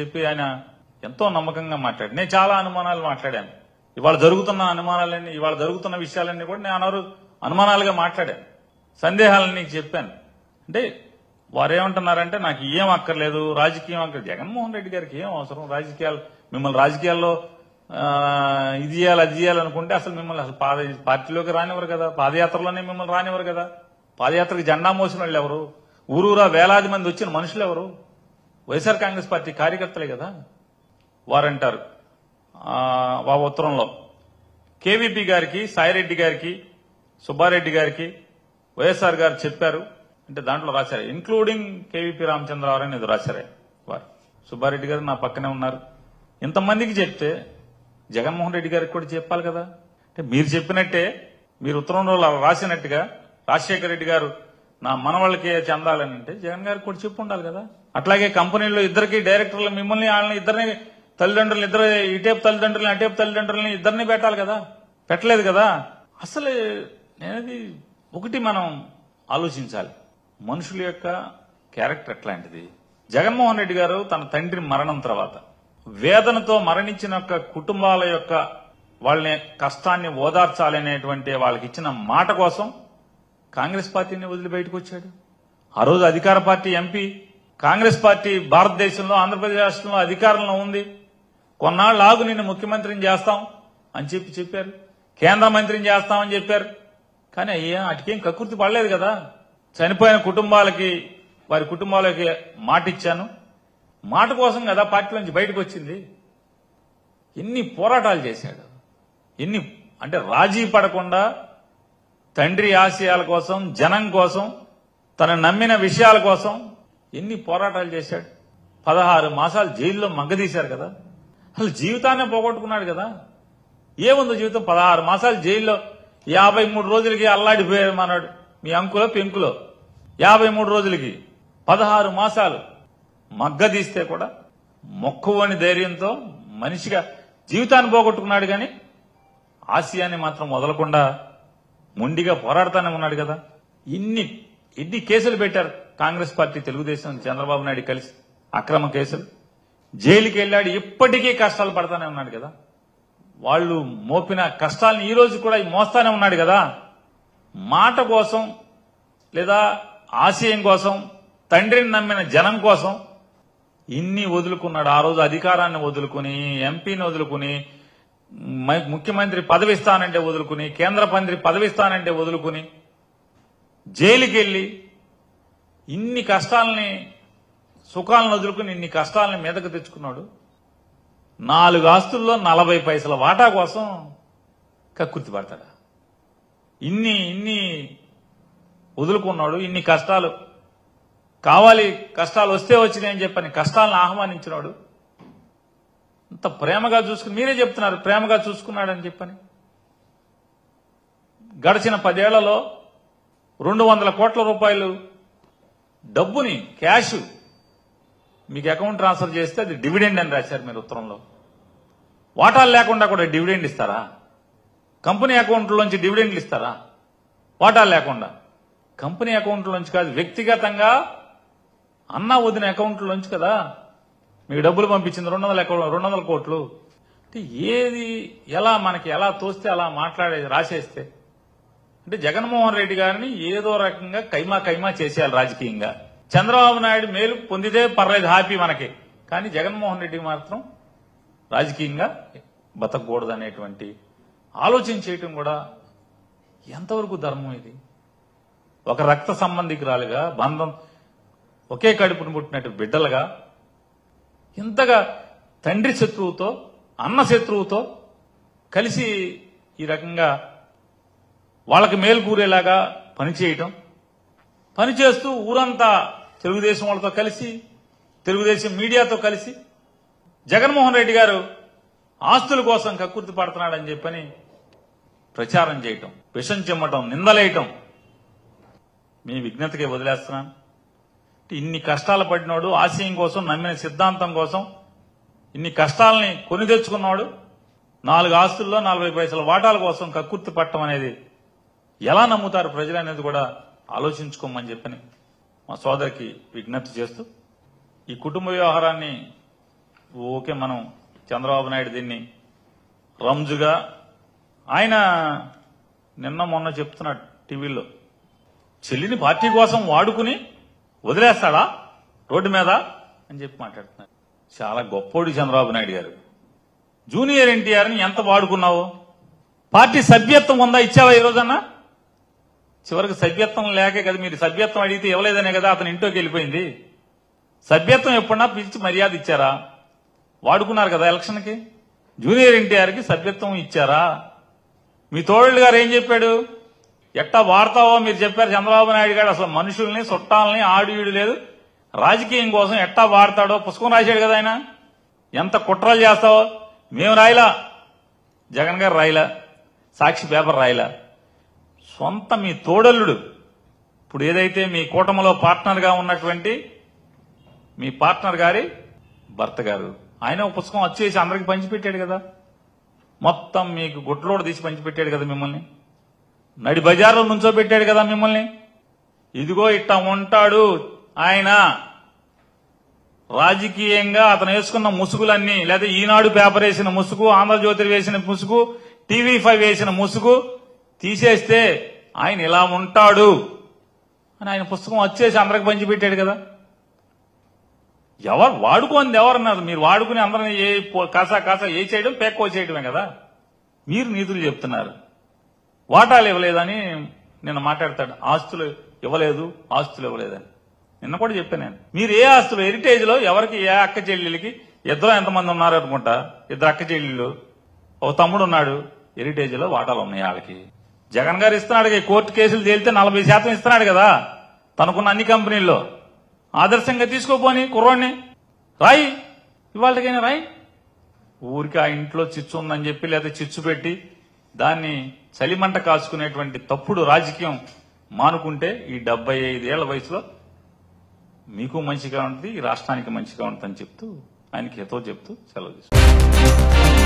చెప్పి ఆయన ఎంతో నమ్మకంగా మాట్లాడు నేను చాలా అనుమానాలు మాట్లాడాను ఇవాళ జరుగుతున్న అనుమానాలన్నీ ఇవాళ జరుగుతున్న విషయాలన్నీ కూడా నేను అనరు అనుమానాలుగా మాట్లాడాను సందేహాలని నీకు చెప్పాను అంటే వారు ఏమంటున్నారంటే నాకు ఏం అక్కర్లేదు రాజకీయం అక్కర్లేదు జగన్మోహన్ రెడ్డి గారికి ఏం అవసరం రాజకీయాలు మిమ్మల్ని రాజకీయాల్లో ఆ, ఇది చేయాలి అది చేయాలనుకుంటే అసలు మిమ్మల్ని అసలు పాద పార్టీలోకి రానివ్వరు కదా పాదయాత్రలోనే మిమ్మల్ని రానివ్వరు కదా పాదయాత్రకు జెండా మోసిన వాళ్ళు ఎవరు ఊరూరా వేలాది మంది వచ్చిన మనుషులు ఎవరు వైఎస్ఆర్ కాంగ్రెస్ పార్టీ కార్యకర్తలే కదా వారంటారు ఆ, ఆ ఉత్తరంలో కేవీపీ గారికి సాయిరెడ్డి గారికి సుబ్బారెడ్డి గారికి వైఎస్ఆర్ గారు చెప్పారు అంటే దాంట్లో రాశారు ఇంక్లూడింగ్ కేవీపీ రామచంద్రరావు అని ఏదో రాశారే వారు సుబ్బారెడ్డి గారు నా పక్కనే ఉన్నారు ఇంతమందికి చెప్తే జగన్మోహన్ రెడ్డి గారికి కూడా చెప్పాలి కదా అంటే మీరు చెప్పినట్టే మీరు ఉత్తరంలో రాసినట్టుగా రాజశేఖర రెడ్డి గారు నా మనవాళ్ళకి చెందాలని అంటే జగన్ గారికి కూడా చెప్పు ఉండాలి కదా అట్లాగే కంపెనీలో ఇద్దరికి డైరెక్టర్లు మిమ్మల్ని వాళ్ళని ఇద్దరిని తల్లిదండ్రులు ఇద్దరు ఇటేపు తల్లిదండ్రులని అటేపు తల్లిదండ్రులని ఇద్దరిని పెట్టాలి కదా పెట్టలేదు కదా అసలు నేనది ఒకటి మనం ఆలోచించాలి మనుషుల యొక్క క్యారెక్టర్ ఎట్లాంటిది జగన్మోహన్ రెడ్డి గారు తన తండ్రి మరణం తర్వాత వేదనతో మరణించిన యొక్క కుటుంబాల యొక్క వాళ్ళని కష్టాన్ని ఓదార్చాలనేటువంటి వాళ్ళకి ఇచ్చిన మాట కోసం కాంగ్రెస్ పార్టీని వదిలి బయటకు వచ్చాడు ఆ రోజు అధికార పార్టీ ఎంపీ కాంగ్రెస్ పార్టీ భారతదేశంలో ఆంధ్రప్రదేశ్ రాష్ట్రంలో అధికారంలో ఉంది కొన్నాళ్ళు ఆగు నిన్ను ముఖ్యమంత్రిని చేస్తాం అని చెప్పి చెప్పారు కేంద్ర మంత్రిని చేస్తామని చెప్పారు కానీ అయ్యా అటుకేం కకృతి పడలేదు కదా చనిపోయిన కుటుంబాలకి వారి కుటుంబాలకి మాట ఇచ్చాను మాట కోసం కదా పార్టీ నుంచి బయటకు వచ్చింది ఎన్ని పోరాటాలు చేశాడు ఎన్ని అంటే రాజీ పడకుండా తండ్రి ఆశయాల కోసం జనం కోసం తను నమ్మిన విషయాల కోసం ఎన్ని పోరాటాలు చేశాడు పదహారు మాసాలు జైల్లో మగ్గదీశారు కదా అసలు జీవితాన్నే పోగొట్టుకున్నాడు కదా ఏముందో జీవితం పదహారు మాసాలు జైల్లో యాభై మూడు రోజులకి అల్లాడిపోయాడు మన్నాడు మీ అంకులో పెంకులో యాభై మూడు రోజులకి పదహారు మాసాలు మగ్గదీస్తే కూడా మొక్కువని ధైర్యంతో మనిషిగా జీవితాన్ని పోగొట్టుకున్నాడు కానీ ఆసియాని మాత్రం వదలకుండా మొండిగా పోరాడుతానే ఉన్నాడు కదా ఇన్ని ఎన్ని కేసులు పెట్టారు కాంగ్రెస్ పార్టీ తెలుగుదేశం చంద్రబాబు నాయుడు కలిసి అక్రమ కేసులు జైలుకి వెళ్ళాడు ఇప్పటికీ కష్టాలు పడతానే ఉన్నాడు కదా వాళ్ళు మోపిన కష్టాలను ఈ రోజు కూడా మోస్తానే ఉన్నాడు కదా మాట కోసం లేదా ఆశయం కోసం తండ్రిని నమ్మిన జనం కోసం ఇన్ని వదులుకున్నాడు ఆ రోజు అధికారాన్ని వదులుకుని ఎంపీని వదులుకుని మ- ముఖ్యమంత్రి పదవి ఇస్తానంటే వదులుకుని కేంద్ర మంత్రి పదవి ఇస్తానంటే వదులుకుని జైలుకి వెళ్ళి ఇన్ని కష్టాలని సుఖాలను వదులుకుని ఇన్ని కష్టాలని మీదకు తెచ్చుకున్నాడు నాలుగు ఆస్తుల్లో నలభై పైసల వాటా కోసం కక్కుర్తి పడతాడా ఇన్ని ఇన్ని వదులుకున్నాడు ఇన్ని కష్టాలు కావాలి కష్టాలు వస్తే వచ్చినాయని చెప్పని కష్టాలను ఆహ్వానించినాడు అంత ప్రేమగా చూసుకుని మీరే చెప్తున్నారు ప్రేమగా చూసుకున్నాడని చెప్పని గడిచిన పదేళ్లలో రెండు వందల కోట్ల రూపాయలు డబ్బుని క్యాష్ మీకు అకౌంట్ ట్రాన్స్ఫర్ చేస్తే అది డివిడెండ్ అని రాశారు మీరు ఉత్తరంలో వాటాలు లేకుండా కూడా డివిడెండ్ ఇస్తారా కంపెనీ అకౌంట్లోంచి డివిడెండ్లు ఇస్తారా వాటాలు లేకుండా కంపెనీ అకౌంట్లోంచి కాదు వ్యక్తిగతంగా అన్న వదిన అకౌంట్లోంచి కదా మీకు డబ్బులు పంపించింది రెండు వందల అకౌంట్ రెండు వందల కోట్లు అంటే ఏది ఎలా మనకి ఎలా తోస్తే అలా మాట్లాడే రాసేస్తే అంటే జగన్మోహన్ రెడ్డి గారిని ఏదో రకంగా కైమా కైమా చేసేయాలి రాజకీయంగా చంద్రబాబు నాయుడు మేలు పొందితే పర్లేదు హ్యాపీ మనకి కానీ జగన్మోహన్ రెడ్డి మాత్రం రాజకీయంగా బతకూడదు అనేటువంటి ఆలోచన చేయటం కూడా ఎంతవరకు ధర్మం ఇది ఒక రక్త సంబంధికురాలుగా బంధం ఒకే కడుపును పుట్టినట్టు బిడ్డలుగా ఇంతగా తండ్రి శత్రువుతో అన్న శత్రువుతో కలిసి ఈ రకంగా వాళ్ళకి మేలు కూరేలాగా పనిచేయటం పనిచేస్తూ ఊరంతా తెలుగుదేశం వాళ్ళతో కలిసి తెలుగుదేశం మీడియాతో కలిసి జగన్మోహన్ రెడ్డి గారు ఆస్తుల కోసం కక్కుర్తి పడుతున్నాడని చెప్పని ప్రచారం చేయటం విషం చెమ్మటం నిందలేయటం మీ విజ్ఞతకి వదిలేస్తున్నాను ఇన్ని కష్టాలు పడినోడు ఆశయం కోసం నమ్మిన సిద్ధాంతం కోసం ఇన్ని కష్టాలని కొని తెచ్చుకున్నాడు నాలుగు ఆస్తుల్లో నలభై పైసల వాటాల కోసం కక్కుర్తి పట్టడం అనేది ఎలా నమ్ముతారు ప్రజలు అనేది కూడా ఆలోచించుకోమని చెప్పని మా సోదరికి విజ్ఞప్తి చేస్తూ ఈ కుటుంబ వ్యవహారాన్ని ఓకే మనం చంద్రబాబు నాయుడు దీన్ని రంజుగా ఆయన నిన్న మొన్న చెప్తున్నాడు టీవీలో చెల్లిని పార్టీ కోసం వాడుకుని వదిలేస్తాడా రోడ్డు మీద అని చెప్పి మాట్లాడుతున్నారు చాలా గొప్పోడు చంద్రబాబు నాయుడు గారు జూనియర్ ఎన్టీఆర్ని ఎంత వాడుకున్నావు పార్టీ సభ్యత్వం ఉందా ఇచ్చావా ఈ రోజన్నా చివరికి సభ్యత్వం లేకే కదా మీరు సభ్యత్వం అడిగితే ఇవ్వలేదనే కదా అతను ఇంట్లోకి వెళ్ళిపోయింది సభ్యత్వం ఎప్పుడన్నా పిలిచి మర్యాద ఇచ్చారా వాడుకున్నారు కదా ఎలక్షన్కి జూనియర్ ఎన్టీఆర్కి సభ్యత్వం ఇచ్చారా మీ తోళ్ళు గారు ఏం చెప్పాడు ఎట్టా వాడతావో మీరు చెప్పారు చంద్రబాబు నాయుడు గారు అసలు మనుషుల్ని చుట్టాలని ఆడు ఈడు లేదు రాజకీయం కోసం ఎట్టా వాడతాడో పుస్తకం రాశాడు కదా ఆయన ఎంత కుట్రలు చేస్తావో మేము రాయలా జగన్ గారు రాయలా సాక్షి పేపర్ రాయలా సొంత మీ తోడల్లుడు ఇప్పుడు ఏదైతే మీ కూటమిలో పార్ట్నర్గా ఉన్నటువంటి మీ పార్ట్నర్ గారి భర్త గారు ఆయన ఒక పుస్తకం వచ్చేసి అందరికి పంచిపెట్టాడు కదా మొత్తం మీకు గుట్లోడు తీసి పంచిపెట్టాడు కదా మిమ్మల్ని నడి బజార్లో నుంచోబెట్టాడు కదా మిమ్మల్ని ఇదిగో ఇట్టా ఉంటాడు ఆయన రాజకీయంగా అతను వేసుకున్న ముసుగులన్నీ లేదా ఈనాడు పేపర్ వేసిన ముసుగు ఆంధ్రజ్యోతి వేసిన ముసుగు టీవీ ఫైవ్ వేసిన ముసుగు తీసేస్తే ఆయన ఇలా ఉంటాడు అని ఆయన పుస్తకం వచ్చేసి అందరికి పంచిపెట్టాడు కదా ఎవరు వాడుకోంది ఎవరన్నారు మీరు వాడుకుని అందరిని ఏ పో- కాసా కాసా ఏ చేయడం పేక్కో చేయడమే కదా మీరు నీతులు చెప్తున్నారు వాటాలు ఇవ్వలేదని నిన్న మాట్లాడతాడు ఆస్తులు ఇవ్వలేదు ఆస్తులు ఇవ్వలేదని నిన్న కూడా చెప్పాను నేను మీరు ఏ ఆస్తులు హెరిటేజ్ లో ఎవరికి ఏ అక్క చెల్లెలకి ఇద్దరు ఎంతమంది ఉన్నారు అనుకుంటా ఇద్దరు అక్క చెల్లెళ్ళు ఒక తమ్ముడు ఉన్నాడు హెరిటేజ్ లో వాటాలు ఉన్నాయి వాళ్ళకి జగన్ గారు ఇస్తున్నాడు కదా, కోర్టు కేసులు తేలితే నలభై శాతం ఇస్తున్నాడు కదా తనకున్న అన్ని కంపెనీల్లో ఆదర్శంగా తీసుకోపోని కుర్రోడిని రాయి ఇవాళకైనా రాయి ఊరికి ఆ ఇంట్లో చిచ్చు ఉందని చెప్పి లేదా చిచ్చు పెట్టి దాన్ని చలిమంట కాచుకునేటువంటి తప్పుడు రాజకీయం మానుకుంటే ఈ డెబ్బై ఐదేళ్ల వయసులో మీకు మంచిగా ఉంటుంది ఈ రాష్ట్రానికి మంచిగా ఉంటుందని చెప్తూ ఆయనకి హితో చెప్తూ సెలవు తీసుకుంటాను